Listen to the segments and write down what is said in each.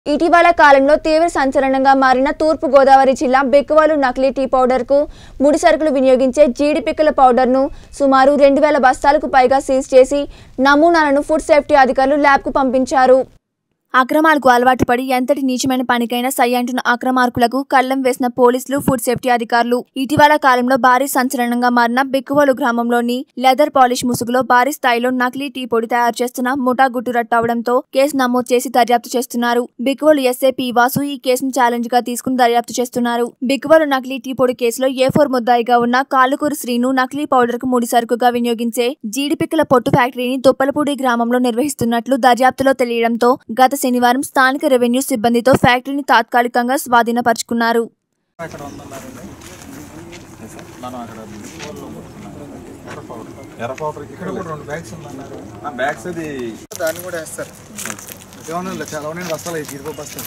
ఇటీవల కాలంలో తీవ్ర సంచలనంగా మారిన తూర్పు గోదావరి జిల్లా బెక్కువాలు నకిలీ టీ పౌడర్కు ముడి సరుకులు వినియోగించే జీడి పిక్కల పౌడర్ను సుమారు రెండు వేల బస్తాలకు పైగా సీజ్ చేసి నమూనాలను ఫుడ్ సేఫ్టీ అధికారులు ల్యాబ్కు పంపించారు అక్రమాలకు అలవాటు పడి ఎంతటి నీచమైన పనికైనా సై అంటున్న అక్రమార్కులకు కళ్లం వేసిన పోలీసులు ఫుడ్ సేఫ్టీ అధికారులు ఇటీవల కాలంలో భారీ సంచలనంగా మారిన బిక్కువలు గ్రామంలోని లెదర్ పాలిష్ ముసుగులో భారీ స్థాయిలో నకిలీ టీ పొడి తయారు చేస్తున్న ముఠా గుట్టురట్టు అవడంతో కేసు నమోదు చేసి దర్యాప్తు చేస్తున్నారు బిక్కువలు ఎస్ఏ పి వాసు ఈ కేసును ఛాలెంజ్ గా తీసుకుని దర్యాప్తు చేస్తున్నారు బిక్కువలు నకిలీ టీ పొడి కేసులో ఏ ఫోర్ ముద్దాయిగా ఉన్న కాలుకూరు శ్రీను నకిలీ పౌడర్ కు ముడి సరుకుగా వినియోగించే జీడిపిక్కల పొట్టు ఫ్యాక్టరీని దొప్పలపూడి గ్రామంలో నిర్వహిస్తున్నట్లు దర్యాప్తులో తెలియడంతో గత శనివారం స్థానిక రెవెన్యూ సిబ్బందితో ఫ్యాక్టరీని తాత్కాలికంగా స్వాధీనపరుచుకున్నారు ఎక్కడ ఉందన్నారండి మనం అక్కడ ఊర్లో కొట్టుకున్నాం. ఎర్ర పౌడర్ ఎర్ర పౌడర్ ఇక్కడ కూడా రెండు బ్యాగ్స్ ఉందన్నారు ఆ బ్యాగ్స్ అది దాన్ని కూడా వేస్తారు ఏమన్నా చాలా ఉన్నాయి బస్తాలు అవి జీడిపప్పు బస్తాలు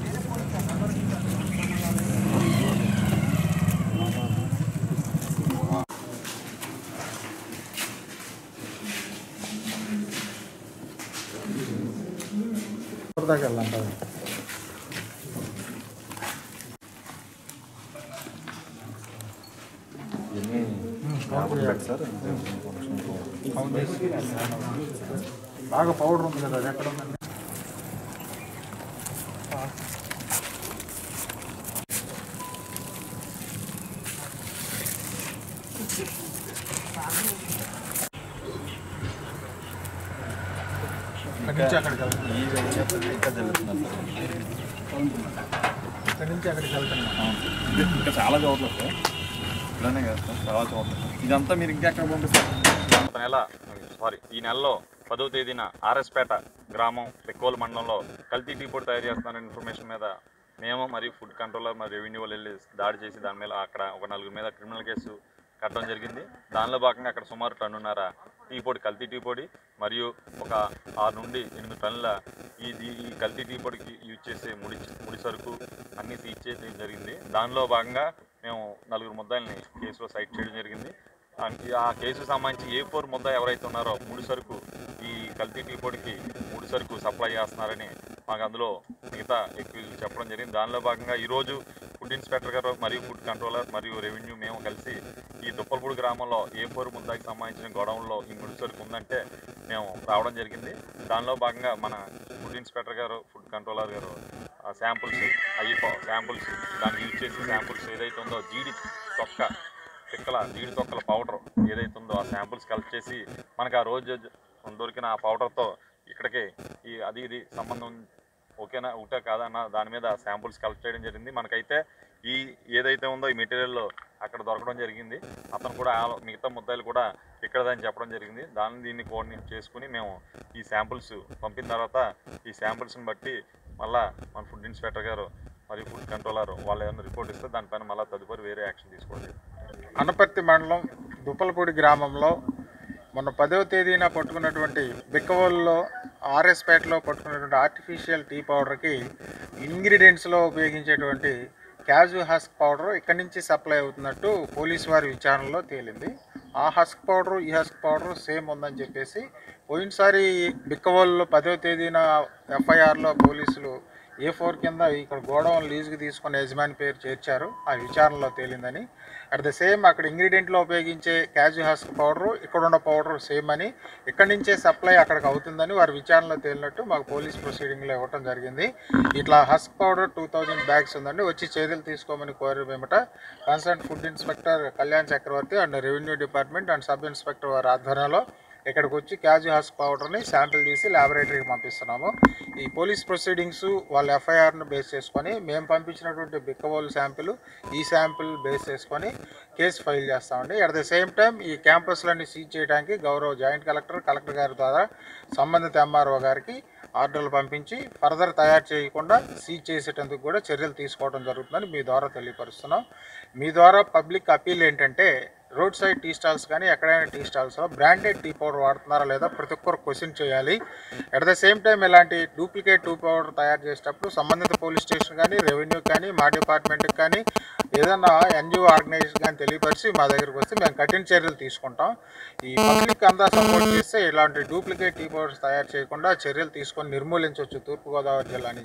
దాకా వెళ్ళంటారు ఎన్ని యాభై బ్యాగ్స్ సార్ బాగా పౌడర్ ఉంది కదా అది ఎక్కడ ఉందండి అక్కడి నుంచి అక్కడికి వెళ్తున్నాం ఈ వెళ్తే ఇంకా జరుగుతున్నారు సార్ ఇక్కడి నుంచి అక్కడికి వెళ్తున్నాం అవును. ఇంకా చాలా చోట్ల సార్ ఇలానే కదా సార్ చాలా చోట్ల ఇదంతా మీరు ఇంకా ఎక్కడ పంపిస్తారు గత నెల సారీ ఈ నెలలో పదవ తేదీన ఆర్ఎస్పేట గ్రామం పెక్కోలు మండలంలో కల్తీ టీ పొడి తయారు చేస్తున్నారనే ఇన్ఫర్మేషన్ మీద మేము మరియు ఫుడ్ కంట్రోలర్ మరియు రెవెన్యూ వాళ్ళు వెళ్ళి దాడి చేసి దాని మీద అక్కడ ఒక నలుగురు మీద క్రిమినల్ కేసు కట్టడం జరిగింది దానిలో భాగంగా అక్కడ సుమారు టన్నున్నర టీ పొడి కల్తీ టీ పొడి మరియు ఒక ఆరు నుండి ఎనిమిది టన్నుల ఈ ఈ- ఈ కల్తీ టీ పొడికి యూజ్ చేసే ముడి ముడి సరుకు అన్నీ సీజ్ చేయడం జరిగింది దానిలో భాగంగా మేము నలుగురు ముద్దాయిల్ని కేసులో సైట్ చేయడం జరిగింది ఆ ఆ కేసుకు సంబంధించి ఏ ఫోర్ ముద్ద ఎవరైతే ఉన్నారో ముడి సరుకు ఈ కల్తీ టీ పొడికి ముడి సరుకు సప్లై చేస్తున్నారని మాకు అందులో మిగతా ఎక్కువ చెప్పడం జరిగింది దానిలో భాగంగా ఈరోజు ఫుడ్ ఇన్స్పెక్టర్ గారు మరియు ఫుడ్ కంట్రోలర్ మరియు రెవెన్యూ మేము కలిసి ఈ దుప్పలపూడి గ్రామంలో ఏ ఫోర్ ముద్దాకి సంబంధించిన గొడవంలో ఈ ముడి సరుకు ఉందంటే మేము రావడం జరిగింది దానిలో భాగంగా మన ఫుడ్ ఇన్స్పెక్టర్ గారు ఫుడ్ కంట్రోలర్ గారు ఆ శాంపుల్స్ అయ్యి శాంపుల్స్ దాన్ని యూజ్ చేసి శాంపుల్స్ ఏదైతే ఉందో జీడి తొక్క పిక్కల జీడి తొక్కల పౌడర్ ఏదైతే ఉందో ఆ శాంపుల్స్ కలెక్ట్ చేసి మనకు ఆ రోజు దొరికిన ఆ పౌడర్తో ఇక్కడికి ఈ అది ఇది సంబంధం ఓకేనా ఒకటే కాదన్న దాని మీద శాంపుల్స్ కలెక్ట్ చేయడం జరిగింది మనకైతే ఈ ఏదైతే ఉందో ఈ మెటీరియల్ అక్కడ దొరకడం జరిగింది అతను కూడా ఆ మిగతా ముద్దాయిలు కూడా ఇక్కడదని చెప్పడం జరిగింది దాన్ని దీన్ని కోఆర్డినేట్ చేసుకుని మేము ఈ శాంపుల్స్ పంపిన తర్వాత ఈ శాంపుల్స్ని బట్టి మళ్ళా మన ఫుడ్ ఇన్స్పెక్టర్ గారు మరియు ఫుడ్ కంట్రోలర్ వాళ్ళు ఏమైనా రిపోర్ట్ ఇస్తే దానిపైన మళ్ళీ తదుపరి వేరే యాక్షన్ తీసుకోవడం జరుగుతుంది. అనపర్తి మండలం దుప్పలపూడి గ్రామంలో మొన్న పదవ తేదీన పట్టుకున్నటువంటి బిక్కవోల్లో ఆర్ఎస్పేటలో పట్టుకున్నటువంటి ఆర్టిఫిషియల్ టీ పౌడర్కి ఇంగ్రీడియంట్స్లో ఉపయోగించేటువంటి క్యాజు హస్క్ పౌడర్ ఇక్కడి నుంచి సప్లై అవుతున్నట్టు పోలీసు వారి విచారణలో తేలింది ఆ హస్క్ పౌడర్ ఈ హస్క్ పౌడర్ సేమ్ ఉందని చెప్పేసి పోయినసారి బిక్కవోల్లో పదవ తేదీన ఎఫ్ఐఆర్లో పోలీసులు ఏ ఫోర్ కింద ఇక్కడ గోడౌన్ లీజుకి తీసుకున్న యజమాని పేరు చేర్చారు ఆ విచారణలో తేలిందని అట్ ద సేమ్ అక్కడ ఇంగ్రీడియంట్లో ఉపయోగించే క్యాజు హస్క్ పౌడరు ఇక్కడ ఉన్న పౌడర్ సేమ్ అని ఇక్కడి నుంచే సప్లై అక్కడికి అవుతుందని వారి విచారణలో తేలినట్టు మాకు పోలీస్ ప్రొసీడింగ్లో ఇవ్వటం జరిగింది ఇట్లా husk powder two thousand bags ఉందండి వచ్చి చర్యలు తీసుకోమని కోరి మేమట concern food inspector Kalyan Chakravarthi and revenue department and sub inspector వారి ఆధ్వర్యంలో ఇక్కడికి వచ్చి క్యాజు హస్క్ పౌడర్ని శాంపిల్ తీసి ల్యాబొరేటరీకి పంపిస్తున్నాము ఈ పోలీస్ ప్రొసీడింగ్స్ వాళ్ళ ఎఫ్ఐఆర్ను బేస్ చేసుకొని మేము పంపించినటువంటి బిక్కవోల్ శాంపిల్ ఈ శాంపిల్ బేస్ చేసుకొని కేసు ఫైల్ చేస్తామండి అట్ ద సేమ్ టైం ఈ క్యాంపస్లన్నీ సీజ్ చేయడానికి గౌరవ జాయింట్ కలెక్టర్ కలెక్టర్ గారి ద్వారా సంబంధిత ఎంఆర్ఓ గారికి ఆర్డర్లు పంపించి ఫర్దర్ తయారు చేయకుండా సీజ్ చేసేటందుకు కూడా చర్యలు తీసుకోవడం జరుగుతుందని మీ ద్వారా తెలియపరుస్తున్నాం మీ ద్వారా పబ్లిక్ అపీల్ ఏంటంటే రోడ్ సైడ్ టీ స్టాల్స్ కానీ ఎక్కడైనా టీ స్టాల్స్లో బ్రాండెడ్ టీ పౌడర్ వాడుతున్నారా లేదా ప్రతి ఒక్కరు క్వశ్చన్ చేయాలి అట్ ద సేమ్ టైం ఇలాంటి డూప్లికేట్ టీ పౌడర్ తయారు చేసేటప్పుడు సంబంధిత పోలీస్ స్టేషన్ కానీ రెవెన్యూ కానీ మా డిపార్ట్మెంట్కి కానీ ఏదైనా ఎన్జిఓ ఆర్గనైజేషన్ కానీ తెలియపరిచి మా దగ్గరికి వస్తే మేము కఠిన చర్యలు తీసుకుంటాం ఈ పబ్లిక్ అంతా సపోర్ట్ చేస్తే ఇలాంటి డూప్లికేట్ టీ పౌడర్స్ తయారు చేయకుండా చర్యలు తీసుకొని నిర్మూలించవచ్చు తూర్పుగోదావరి జిల్లా నుంచి